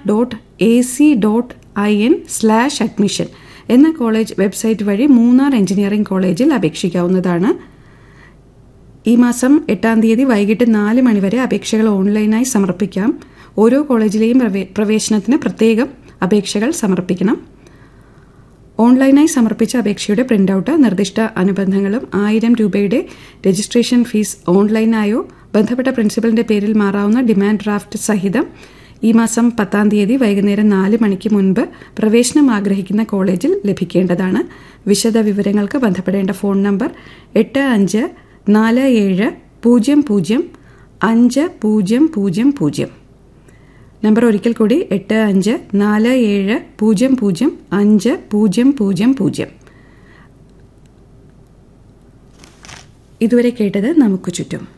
dot A C dot I N slash admission എന്ന college website വഴി Munnar engineering കോളേജിൽ അപേക്ഷിക്കാവുന്നതാണ് ഈ മാസം എട്ടാം തീയതി വൈകിട്ട് നാല് മണിവരെ അപേക്ഷകൾ ഓൺലൈനായി സമർപ്പിക്കാം ഓരോ കോളേജിലെയും പ്രവേ- പ്രവേശനത്തിന് പ്രത്യേകം അപേക്ഷകൾ സമർപ്പിക്കണം ഓൺലൈനായി സമർപ്പിച്ച അപേക്ഷയുടെ പ്രിന്റൌട്ട് നിർദ്ദിഷ്ട അനുബന്ധങ്ങളും ആയിരം രൂപയുടെ രജിസ്ട്രേഷൻ ഫീസ് ഓൺലൈനായോ ബന്ധപ്പെട്ട പ്രിൻസിപ്പലിന്റെ പേരിൽ മാറാവുന്ന ഡിമാൻഡ് ഡ്രാഫ്റ്റ് സഹിതം ഈ മാസം പത്താം തീയതി വൈകുന്നേരം നാല് മണിക്ക് മുൻപ് പ്രവേശനം ആഗ്രഹിക്കുന്ന കോളേജിൽ ലഭിക്കേണ്ടതാണ് വിശദ വിവരങ്ങൾക്ക് ബന്ധപ്പെടേണ്ട ഫോൺ നമ്പർ എട്ട് അഞ്ച് നാല് ഏഴ് പൂജ്യം പൂജ്യം അഞ്ച് പൂജ്യം പൂജ്യം പൂജ്യം നമ്പർ ഒരിക്കൽ കൂടി എട്ട് അഞ്ച് നാല് ഏഴ് പൂജ്യം പൂജ്യം അഞ്ച് പൂജ്യം പൂജ്യം പൂജ്യം ഇതുവരെ കേട്ടത് നമുക്ക് ചുറ്റും